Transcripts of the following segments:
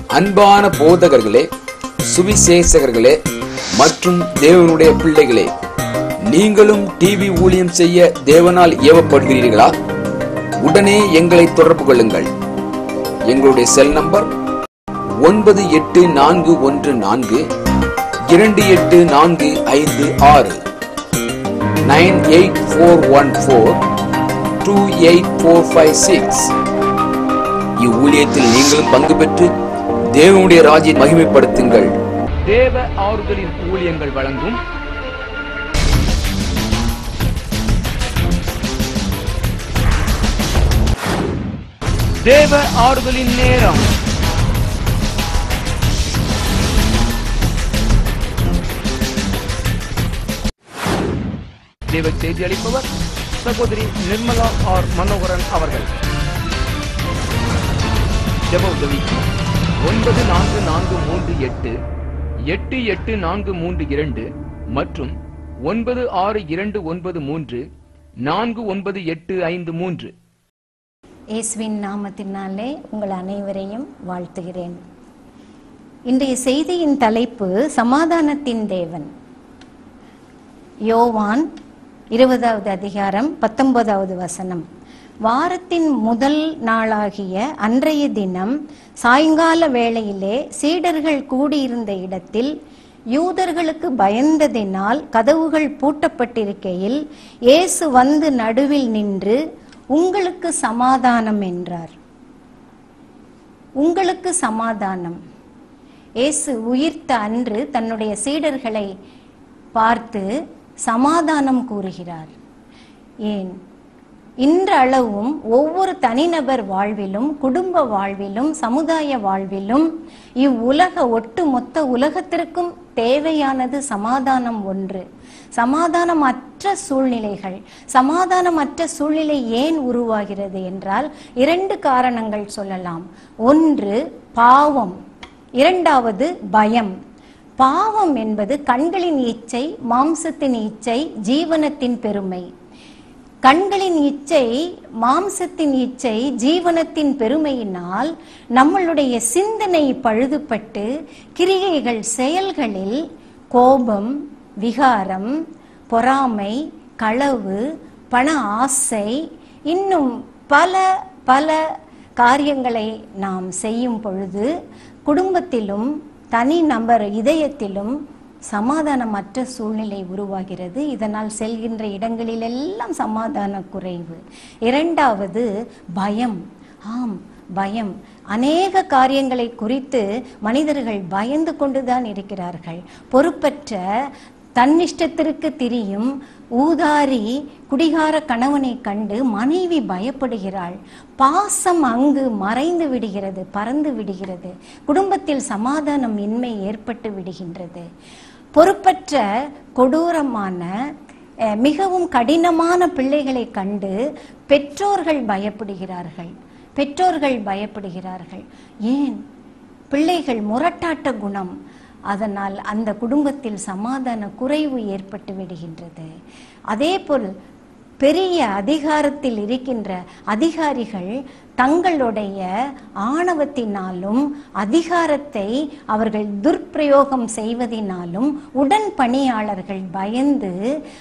அன்பான போதகர்களே சுவிசேஷகர்களே மற்றும் தேவனுடைய பிள்ளைகளே நீங்களும் டிவி ஊழியம் செய்ய தேவனால் ஏவப்படுகிறீர்களா உடனே எங்களை தொடர்பு கொள்ளுங்கள் எங்களுடைய செல் நம்பர் ஒன்பது எட்டு நான்கு ஒன்று நான்கு இரண்டு எட்டு நான்கு ஐந்து ஆறு nine eight four one four two eight four five six இவ்வூழியத்தில் நீங்களும் பங்கு பெற்று தேவனுடைய ராஜ்யை மகிமைப்படுத்துங்கள் தேவ ஆறுதலின் ஊழியங்கள் வழங்கும் தேவ ஆறுதலின் நேரம் தேவ செய்தி அளிப்பவர் சகோதரி நிர்மலா ஆர் மனோகரன் அவர்கள் ஜெப உதவிக்கு ஒன்பது நான்கு நான்கு மூன்று எட்டு எட்டு எட்டு நான்கு மூன்று இரண்டு மற்றும் ஒன்பது ஆறு இரண்டு ஒன்பது மூன்று நான்கு ஒன்பது எட்டு ஐந்து மூன்று இயேசுவின் நாமத்தினாலே உங்கள் அனைவரையும் வாழ்த்துகிறேன் இன்றைய செய்தியின் தலைப்பு சமாதானத்தின் தேவன் யோவான் இருபதாவது அதிகாரம் பத்தொன்பதாவது வசனம் வாரத்தின் முதல் நாளாகிய அன்றைய தினம் சாயங்கால வேளையிலே சீடர்கள் கூடியிருந்த இடத்தில் யூதர்களுக்கு பயந்ததினால் கதவுகள் பூட்டப்பட்டிருக்கையில் இயேசு வந்து நடுவில் நின்று உங்களுக்கு சமாதானம் என்றார் உங்களுக்கு சமாதானம் இயேசு உயிர்த்த அன்று தன்னுடைய சீடர்களை பார்த்து சமாதானம் கூறுகிறார் ஏன் இன்றளவும் ஒவ்வொரு தனிநபர் வாழ்விலும் குடும்ப வாழ்விலும் சமுதாய வாழ்விலும் இவ்வுலக ஒட்டுமொத்த உலகத்திற்கும் தேவையானது சமாதானம் ஒன்று சமாதானமற்ற சூழ்நிலைகள் சமாதானமற்ற சூழ்நிலை ஏன் உருவாகிறது என்றால் இரண்டு காரணங்கள் சொல்லலாம் ஒன்று பாவம் இரண்டாவது பயம் பாவம் என்பது கண்களின் இச்சை மாம்சத்தின் இச்சை ஜீவனத்தின் பெருமை கண்களின் இச்சை மாம்சத்தின் இச்சை ஜீவனத்தின் பெருமையினால் நம்மளுடைய சிந்தனை பழுதுபட்டு கிரிகைகள் செயல்களில் கோபம் விகாரம் பொறாமை களவு பண ஆசை இன்னும் பல பல காரியங்களை நாம் செய்யும் பொழுது குடும்பத்திலும் தனி நபர் இதயத்திலும் சமாதானமற்ற சூழ்நிலை உருவாகிறது இதனால் செல்கின்ற இடங்களிலெல்லாம் சமாதான குறைவு இரண்டாவது பயம் ஆம் பயம் அநேக காரியங்களை குறித்து மனிதர்கள் பயந்து கொண்டுதான் இருக்கிறார்கள் பொறுப்பற்ற தன்னிஷ்டத்திற்கு திரியும் ஊதாரி குடிகார கணவனை கண்டு மனைவி பயப்படுகிறாள் பாசம் அங்கு மறைந்து விடுகிறது பறந்து விடுகிறது குடும்பத்தில் சமாதானம் இன்மை ஏற்பட்டு விடுகின்றது பொறுப்பற்ற கொடூரமான அஹ், மிகவும் கடினமான பிள்ளைகளை கண்டு பெற்றோர்கள் பயப்படுகிறார்கள் பெற்றோர்கள் பயப்படுகிறார்கள் ஏன் பிள்ளைகள் முரட்டாட்ட குணம் அதனால் அந்த குடும்பத்தில் சமாதான குறைவு ஏற்பட்டு விடுகின்றது அதேபோல் பெரிய அதிகாரத்தில் இருக்கின்ற அதிகாரிகள் தங்களுடைய ஆணவத்தினாலும் அதிகாரத்தை அவர்கள் துர்ப்பிரயோகம் செய்வதினாலும் உடன் பணியாளர்கள் பயந்து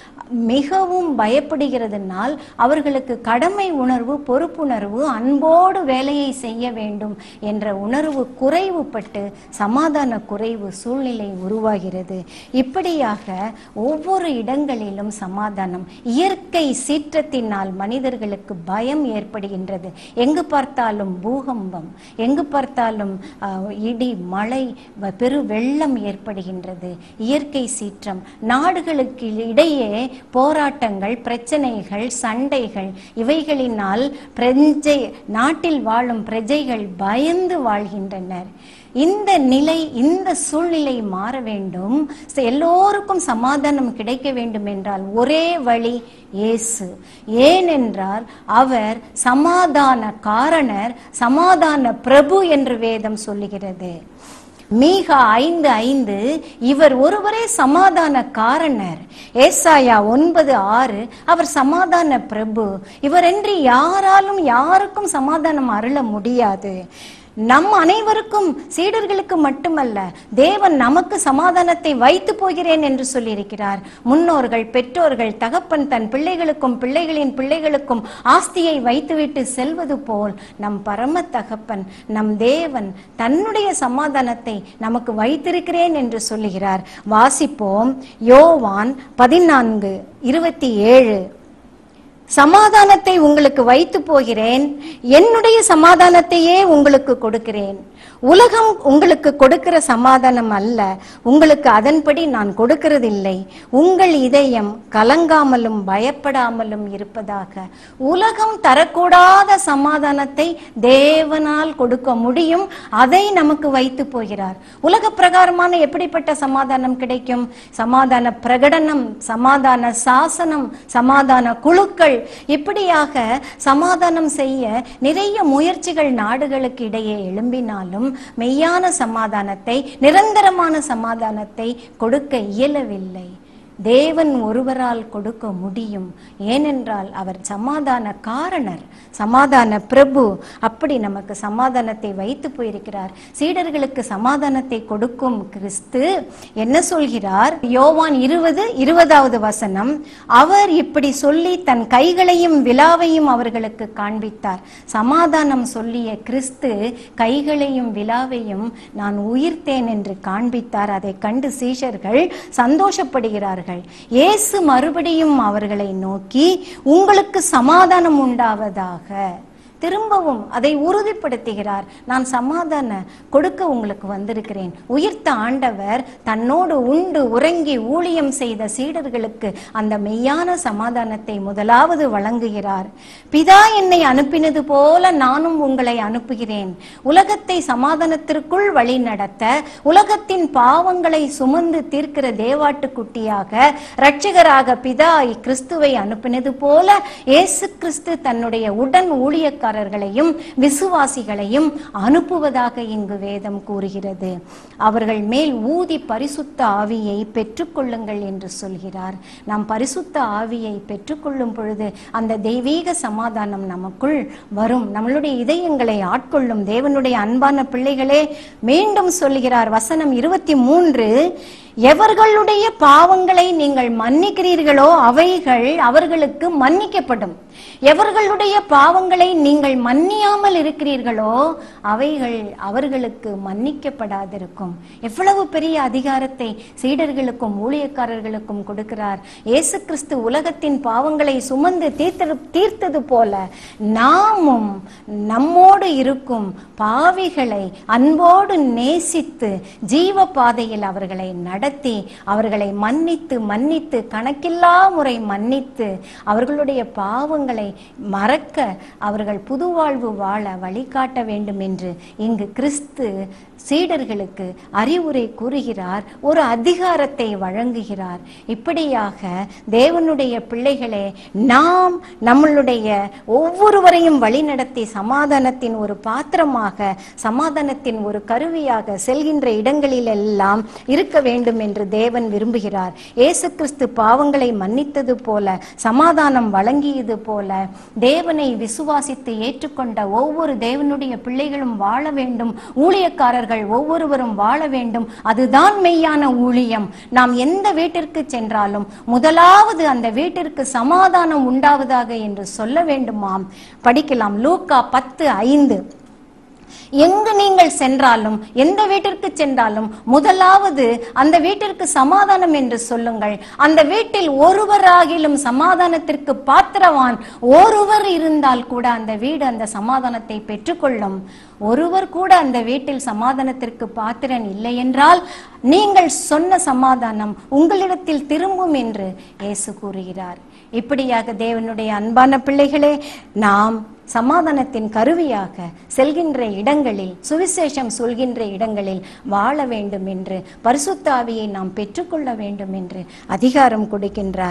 மிகவும் பயப்படுகிறதுனால் அவர்களுக்கு கடமை உணர்வு பொறுப்புணர்வு அன்போடு வேலையை செய்ய வேண்டும் என்ற உணர்வு குறைவுபட்டு சமாதான குறைவு சூழ்நிலை உருவாகிறது இப்படியாக ஒவ்வொரு இடங்களிலும் சமாதானம் இயற்கை சீற்றத்தினால் மனிதர்களுக்கு பயம் ஏற்படுகின்றது எங்கு பார்த்தாலும் பூகம்பம் எங்கு பார்த்தாலும் அஹ், இடி மழை வ- பெரு வெள்ளம் ஏற்படுகின்றது இயற்கை சீற்றம் நாடுகளுக்கு இடையே போராட்டங்கள் பிரச்சனைகள் சண்டைகள் இவைகளினால் பிரஜை நாட்டில் வாழும் பிரஜைகள் பயந்து வாழ்கின்றனர் இந்த நிலை இந்த சூழ்நிலை மாற வேண்டும் ச- எல்லோருக்கும் சமாதானம் கிடைக்க வேண்டும் என்றால் ஒரே வழி இயேசு ஏனென்றால் அவர் சமாதான காரணர் சமாதான பிரபு என்று வேதம் சொல்லுகிறது மீகா ஐந்து ஐந்து இவர் ஒருவரே சமாதான காரணர் ஏசாயா ஒன்பது ஆறு அவர் சமாதான பிரபு இவரென்றி யாராலும் யாருக்கும் சமாதானம் அருள முடியாது நம் அனைவருக்கும் சீடர்களுக்கு மட்டுமல்ல தேவன் நமக்கு சமாதானத்தை வைத்து போகிறேன் என்று சொல்லியிருக்கிறார் முன்னோர்கள் பெற்றோர்கள் தகப்பன் தன் பிள்ளைகளுக்கும் பிள்ளைகளின் பிள்ளைகளுக்கும் ஆஸ்தியை வைத்துவிட்டு செல்வது போல் நம் பரம தகப்பன் நம் தேவன் தன்னுடைய சமாதானத்தை நமக்கு வைத்திருக்கிறேன் என்று சொல்லுகிறார் வாசிப்போம் யோவான் பதினான்கு இருபத்தி ஏழு சமாதானத்தை உங்களுக்கு வைத்து போகிறேன் என்னுடைய சமாதானத்தையே உங்களுக்கு கொடுக்கிறேன் உலகம் உங்களுக்கு கொடுக்கிற சமாதானம் அல்ல உங்களுக்கு அதன்படி நான் கொடுக்கிறதில்லை உங்கள் இதயம் கலங்காமலும் பயப்படாமலும் இருப்பதாக உலகம் தரக்கூடாத சமாதானத்தை தேவனால் கொடுக்க முடியும் அதை நமக்கு வைத்து போகிறார் உலக பிரகாரமான எப்படிப்பட்ட சமாதானம் கிடைக்கும் சமாதான பிரகடனம் சமாதான சாசனம் சமாதான குழுக்கள் இப்படியாக சமாதானம் செய்ய நிறைய முயற்சிகள் நாடுகளுக்கு இடையே எழும்பினாலும் மெய்யான சமாதானத்தை நிரந்தரமான சமாதானத்தை கொடுக்க இயலவில்லை தேவன் ஒருவரால் கொடுக்க முடியும் ஏனென்றால் அவர் சமாதான காரணர் சமாதான பிரபு அப்படி நமக்கு சமாதானத்தை வைத்து போயிருக்கிறார் சீடர்களுக்கு சமாதானத்தை கொடுக்கும் கிறிஸ்து என்ன சொல்கிறார் யோவான் இருபது இருபதாவது வசனம் அவர் இப்படி சொல்லி தன் கைகளையும் விலாவையும் அவர்களுக்கு காண்பித்தார் சமாதானம் சொல்லிய கிறிஸ்து கைகளையும் விலாவையும் நான் உயிர்த்தேன் என்று காண்பித்தார் அதை கண்டு சீஷர்கள் சந்தோஷப்படுகிறார்கள் இயேசு மறுபடியும் அவர்களை நோக்கி உங்களுக்கு சமாதானம் உண்டாவதாக திரும்பவும் அதை உறுதிப்படுத்துகிறார் நான் சமாதான கொடுக்க உங்களுக்கு வந்திருக்கிறேன் உயிர்த்த ஆண்டவர் தன்னோடு உண்டு உறங்கி ஊழியம் செய்த சீடர்களுக்கு அந்த மெய்யான சமாதானத்தை முதலாவது வழங்குகிறார் பிதா என்னை அனுப்பினது போல நானும் உங்களை அனுப்புகிறேன் உலகத்தை சமாதானத்திற்குள் வழி நடத்த உலகத்தின் பாவங்களை சுமந்து தீர்க்கிற தேவாட்டுக்குட்டியாக இரட்சகராக பிதா கிறிஸ்துவை அனுப்பினது போல இயேசு கிறிஸ்து தன்னுடைய உடன் ஊழியக்காரர்களையும் விசுவாசிகளையும் அனுப்புவதாக இங்கு வேதம் கூறுகிறது அவர்கள் மேல் ஊதி பரிசுத்த ஆவியை பெற்றுக்கொள்ளுங்கள் என்று சொல்கிறார் நாம் பரிசுத்த ஆவியை பெற்றுக்கொள்ளும் பொழுது அந்த தெய்வீக சமாதானம் நமக்குள் வரும் நம்மளுடைய இதயங்களை ஆட்கொள்ளும் தேவனுடைய அன்பான பிள்ளைகளே மீண்டும் சொல்கிறார் வசனம் இருபத்தி மூன்று எவர்களுடைய பாவங்களை நீங்கள் மன்னிக்கிறீர்களோ அவைகள் அவர்களுக்கு மன்னிக்கப்படும் எவர்களுடைய பாவங்களை நீங்கள் மன்னியாமல் இருக்கிறீர்களோ அவைகள் அவர்களுக்கு மன்னிக்கப்படாதிருக்கும் எவ்வளவு பெரிய அதிகாரத்தை சீடர்களுக்கும் ஊழியக்காரர்களுக்கும் கொடுக்கிறார் இயேசு கிறிஸ்து உலகத்தின் பாவங்களை சுமந்து தீர்த்தது தீர்த்தது போல நாமும் நம்மோடு இருக்கும் பாவிகளை அன்போடு நேசித்து ஜீவ பாதையில் அவர்களை நடத்தி அவர்களை மன்னித்து மன்னித்து கணக்கில்லா முறை மன்னித்து அவர்களுடைய பாவங்களை மறக்க அவர்கள் புது வாழ்வு வாழ வழிகாட்ட வேண்டும் என்று இங்கு கிறிஸ்து சீடர்களுக்கு அறிவுரை கூறுகிறார் ஒரு அதிகாரத்தை வழங்குகிறார் இப்படியாக தேவனுடைய பிள்ளைகளே நாம் நம்மளுடைய ஒவ்வொருவரையும் வழிநடத்தி சமாதானத்தின் ஒரு பாத்திரமாக சமாதானத்தின் ஒரு கருவியாக செல்கின்ற இடங்களில் எல்லாம் இருக்க வேண்டும் என்று தேவன் விரும்புகிறார் இயேசு கிறிஸ்து பாவங்களை மன்னித்தது போல சமாதானம் வழங்கியது போல தேவனை விசுவாசித்து ஏற்றுக்கொண்ட ஒவ்வொரு தேவனுடைய பிள்ளைகளும் வாழ வேண்டும் ஊழியக்காரர்கள் ஒவ்வொருவரும் வாழ வேண்டும் அதுதான் மெய்யான ஊழியம் நாம் எந்த வீட்டிற்கு சென்றாலும் முதலாவது அந்த வீட்டிற்கு சமாதானம் உண்டாவதாக என்று சொல்ல வேண்டுமாம் படிக்கலாம் லூக்கா பத்து ஐந்து எங்கு நீங்கள் சென்றாலும் எந்த வீட்டிற்கு சென்றாலும் முதலாவது அந்த வீட்டிற்கு சமாதானம் என்று சொல்லுங்கள் அந்த வீட்டில் ஒருவராகிலும் சமாதானத்திற்கு பாத்திரவான் ஒருவர் இருந்தால் கூட அந்த வீடு அந்த சமாதானத்தை பெற்றுக்கொள்ளும் ஒருவர் கூட அந்த வீட்டில் சமாதானத்திற்கு பாத்திரன் இல்லை என்றால் நீங்கள் சொன்ன சமாதானம் உங்களிடத்தில் திரும்பும் என்று இயேசு கூறுகிறார் இப்படியாக தேவனுடைய அன்பான பிள்ளைகளே நாம் சமாதானத்தின் கருவியாக செல்கின்ற இடங்களில் சுவிசேஷம் சொல்கின்ற இடங்களில் வாழ வேண்டும் என்று பரிசுத்தாவியை நாம் பெற்றுக்கொள்ள வேண்டும் என்று அதிகாரம் கொடுக்கின்றார்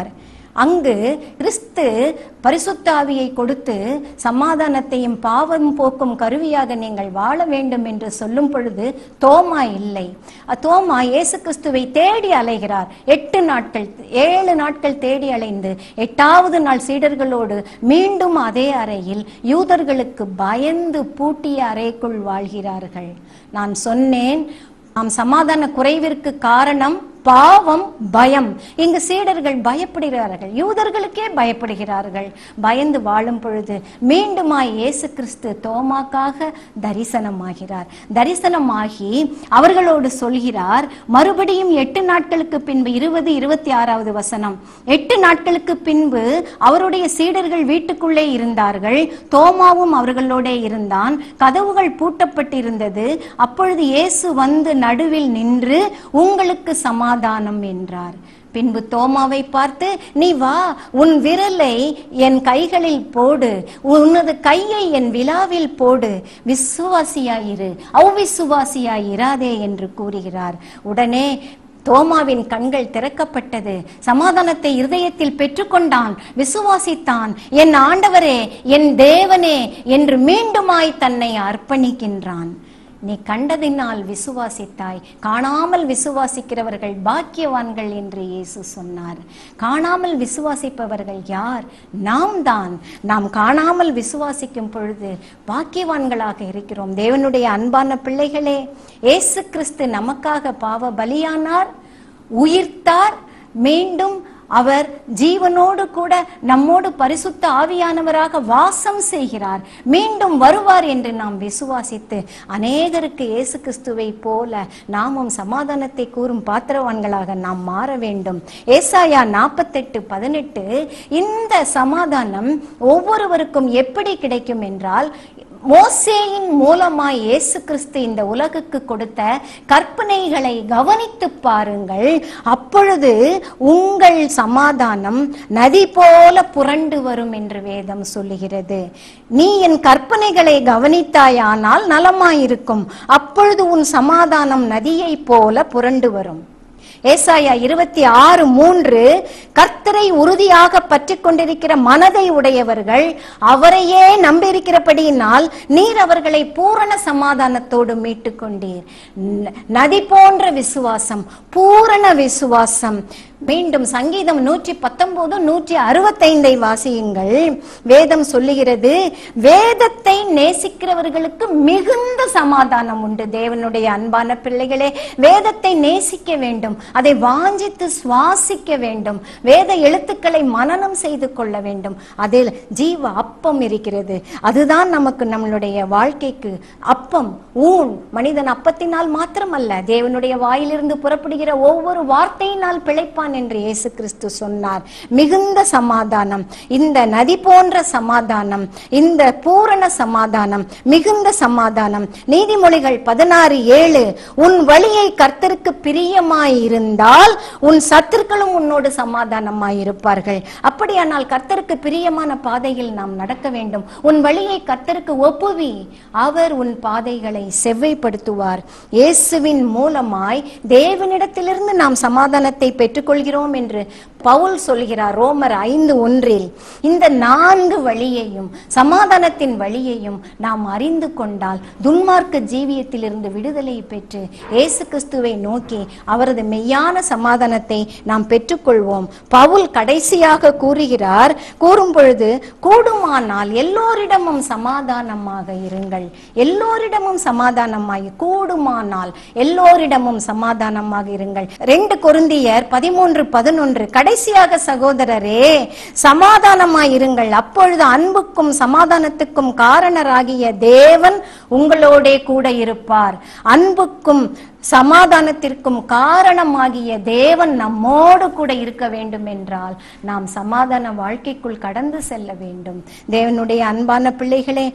அங்கு கிறிஸ்து பரிசுத்தாவியை கொடுத்து சமாதானத்தையும் பாவம் போக்கும் கருவியாக நீங்கள் வாழ வேண்டும் என்று சொல்லும் பொழுது தோமா இல்லை அ, தோமா இயேசு கிறிஸ்துவை தேடி அலைகிறார் எட்டு நாட்கள் ஏழு நாட்கள் தேடி அலைந்து எட்டாவது நாள் சீடர்களோடு மீண்டும் அதே அறையில் யூதர்களுக்கு பயந்து பூட்டிய அறைக்குள் வாழ்கிறார்கள் நான் சொன்னேன் நாம் சமாதான குறைவிற்கு காரணம் பாவம் பயம் இங்கு சீடர்கள் பயப்படுகிறார்கள் யூதர்களுக்கே பயப்படுகிறார்கள் பயந்து வாழும் பொழுது மீண்டுமாய் இயேசு கிறிஸ்து தோமாக்காக தரிசனமாகிறார் தரிசனமாகி அவர்களோடு சொல்கிறார் மறுபடியும் எட்டு நாட்களுக்கு பின்பு இருபது இருபத்தி ஆறாவது வசனம் எட்டு நாட்களுக்கு பின்பு அவருடைய சீடர்கள் வீட்டுக்குள்ளே இருந்தார்கள் தோமாவும் அவர்களோடே இருந்தான் கதவுகள் பூட்டப்பட்டிருந்தது அப்பொழுது இயேசு வந்து நடுவில் நின்று உங்களுக்கு சமாதானம் என்றார் பின்பு தோமாவை பார்த்து நீ வா உன் விரலை என் கைகளில் போடு உனது கையை என் விழாவில் போடு விசுவாசியாயிரு அவ்விசுவாசியாயிராதே என்று கூறுகிறார் உடனே தோமாவின் கண்கள் திறக்கப்பட்டது சமாதானத்தை இருதயத்தில் பெற்றுக்கொண்டான் விசுவாசித்தான் என் ஆண்டவரே என் தேவனே என்று மீண்டுமாய் தன்னை அர்ப்பணிக்கின்றான் நீ கண்டதினால் விசுவாசித்தாய் காணாமல் விசுவாசிக்கிறவர்கள் பாக்கியவான்கள் என்று இயேசு சொன்னார் காணாமல் விசுவாசிப்பவர்கள் யார் நாம் தான் நாம் காணாமல் விசுவாசிக்கும் பொழுது பாக்கியவான்களாக இருக்கிறோம் தேவனுடைய அன்பான பிள்ளைகளே இயேசு கிறிஸ்து நமக்காக பாவ பலியானார் உயிர்த்தார் மீண்டும் அவர் ஜீவனோடு கூட நம்மோடு பரிசுத்த ஆவியானவராக வாசம் செய்கிறார் மீண்டும் வருவார் என்று நாம் விசுவாசித்து அநேகருக்கு இயேசு கிறிஸ்துவை போல நாமும் சமாதானத்தை கூறும் பாத்திரவான்களாக நாம் மாற வேண்டும் ஏசாயா நாற்பத்தெட்டு பதினெட்டு இந்த சமாதானம் ஒவ்வொருவருக்கும் எப்படி கிடைக்கும் என்றால் மோசேயின் மூலமாய் இயேசு கிறிஸ்து இந்த உலகுக்கு கொடுத்த கற்பனைகளை கவனித்து பாருங்கள் அப்பொழுது உங்கள் சமாதானம் நதி போல புரண்டு வரும் என்று வேதம் சொல்லுகிறது நீ என் கற்பனைகளை கவனித்தாயானால் நலமாயிருக்கும் அப்பொழுது உன் சமாதானம் நதியைப் போல புரண்டு வரும் ஏசாயா இருபத்தி ஆறு மூன்று கர்த்தரை உறுதியாக பற்றி கொண்டிருக்கிற மனதை உடையவர்கள் அவரையே நம்பியிருக்கிறபடியினால் நீர் அவர்களை பூரண சமாதானத்தோடு மீட்டு கொண்டீர் ந- நதி போன்ற விசுவாசம் பூரண விசுவாசம் மீண்டும் சங்கீதம் நூற்றி பத்தொன்பது நூற்றி அறுபத்தைந்தை வாசியுங்கள் வேதம் சொல்லுகிறது வேதத்தை நேசிக்கிறவர்களுக்கு மிகுந்த சமாதானம் உண்டு தேவனுடைய அன்பான பிள்ளைகளே வேதத்தை நேசிக்க வேண்டும் அதை வாஞ்சித்து சுவாசிக்க வேண்டும் வேத எழுத்துக்களை மனனம் செய்து கொள்ள வேண்டும் அதில் ஜீவ அப்பம் இருக்கிறது அதுதான் நமக்கு நம்மளுடைய வாழ்க்கைக்கு அப்பம் ஊன் மனிதன் அப்பத்தினால் மாத்திரமல்ல தேவனுடைய வாயிலிருந்து புறப்படுகிற ஒவ்வொரு வார்த்தையினால் பிழைப்பான் என்று இயேசு கிறிஸ்து சொன்னார் மிகுந்த சமாதானம் இந்த நதி போன்ற சமாதானம் இந்த பூரண சமாதானம் மிகுந்த சமாதானம் நீதிமொழிகள் பதினாறு ஏழு உன் வழியை கர்த்தருக்கு பிரியமாய் இருந்தால் உன் சத்துருக்களும் உன்னோடு சமாதானமாய் இருப்பார்கள் அப்படியானால் கர்த்தருக்கு பிரியமான பாதையில் நாம் நடக்க வேண்டும் உன் வழியை கர்த்தருக்கு ஒப்புவி அவர் உன் பாதைகளை செவ்வைப்படுத்துவார் இயேசுவின் மூலமாய் தேவனிடத்திலிருந்து நாம் சமாதானத்தை பெற்றுக்கொள்கிறோம் என்று பவுல் சொல்கிறார் ரோமர் ஐந்து ஒன்றில் இந்த நான்கு வழியையும் சமாதானத்தின் வழியையும் நாம் அறிந்து கொண்டால் துன்மார்க்க ஜீவியத்திலிருந்து விடுதலை பெற்று இயேசு கிறிஸ்துவை நோக்கி அவரது மெய்யான சமாதானத்தை நாம் பெற்றுக்கொள்வோம் பவுல் கடைசியாக கூறுகிறார் கூறும் பொழுது கூடுமானால் எல்லோரிடமும் சமாதானமாக இருங்கள் எல்லோரிடமும் சமாதானமாய் கூடுமானால் எல்லோரிடமும் சமாதானமாக இருங்கள் ரெண்டு கொருந்தியர் பதிமூன்று பதினொன்று கடைசியாக சகோதரரே சமாதானமாய் இருங்கள் அப்பொழுது அன்புக்கும் சமாதானத்துக்கும் காரணராகிய தேவன் உங்களோடே கூட இருப்பார் அன்புக்கும் சமாதானத்திற்கும் காரணமாகிய தேவன் நம்மோடு கூட இருக்க வேண்டும் என்றால் நாம் சமாதான வாழ்க்கைக்குள் கடந்து செல்ல வேண்டும் தேவனுடைய அன்பான பிள்ளைகளே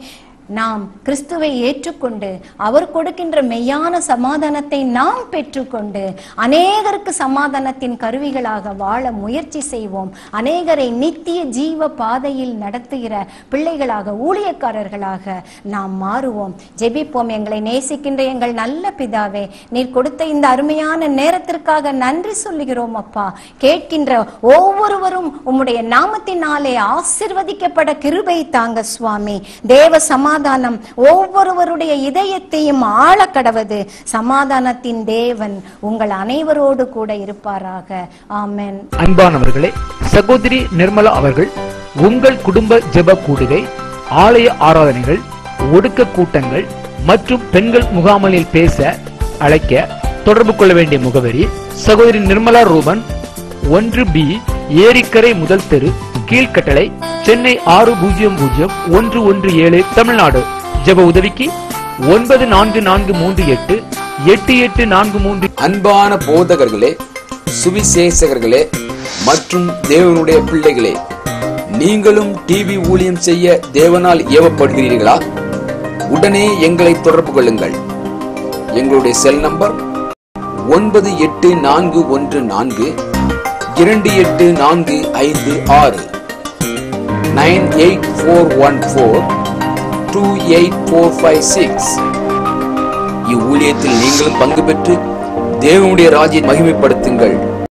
நாம் கிறிஸ்துவை ஏற்றுக்கொண்டு அவர் கொடுக்கின்ற மெய்யான சமாதானத்தை நாம் பெற்றுக்கொண்டு அநேகருக்கு சமாதானத்தின் கருவிகளாக வாழ முயற்சி செய்வோம் அநேகரை நித்திய ஜீவ பாதையில் நடத்துகிற பிள்ளைகளாக ஊழியக்காரர்களாக நாம் மாறுவோம் ஜெபிப்போம் எங்களை நேசிக்கின்ற எங்கள் நல்ல பிதாவே நீர் கொடுத்த இந்த அருமையான நேரத்திற்காக நன்றி சொல்லுகிறோம் அப்பா கேட்கின்ற ஒவ்வொருவரும் உம்முடைய நாமத்தினாலே ஆசிர்வதிக்கப்பட கிருபை தாங்க சுவாமி தேவ சமாதானம் ஒவ்வொருவருடைய இதயத்தையும் ஆழ கடவது சமாதானத்தின் தேவன் உங்கள் அனைவரோடு கூட இருப்பாராக ஆமென் அன்பானவர்களே சகோதரி நிர்மலா அவர்கள் உங்கள் குடும்ப ஜெப கூடுகை ஆலய ஆராதனைகள் ஒடுக்க கூட்டங்கள் மற்றும் பெண்கள் முகாமலில் பேச அழைக்க தொடர்பு கொள்ள வேண்டிய முகவரி சகோதரி நிர்மலா ரூபன் ஒன்று பி ஏரிக்கரை முதல் தெரு கீழ்கட்டளை சென்னை ஆறு பூஜ்ஜியம் பூஜ்ஜியம் ஒன்று ஒன்று ஏழு தமிழ்நாடு ஜெப உதவிக்கு ஒன்பது நான்கு நான்கு மூன்று எட்டு எட்டு எட்டு நான்கு மூன்று அன்பான போதகர்களே சுவிசேஷகர்களே மற்றும் தேவனுடைய பிள்ளைகளே நீங்களும் டிவி ஊழியம் செய்ய தேவனால் ஏவப்படுகிறீர்களா உடனே எங்களை தொடர்பு கொள்ளுங்கள் எங்களுடைய செல் நம்பர் ஒன்பது எட்டு நான்கு ஒன்று நான்கு இரண்டு எட்டு நான்கு ஐந்து ஆறு nine eight four one four two eight four five six இவ்வூழியத்தில் நீங்களும் பங்கு பெற்று தேவனுடைய ராஜ்யை மகிமைப்படுத்துங்கள்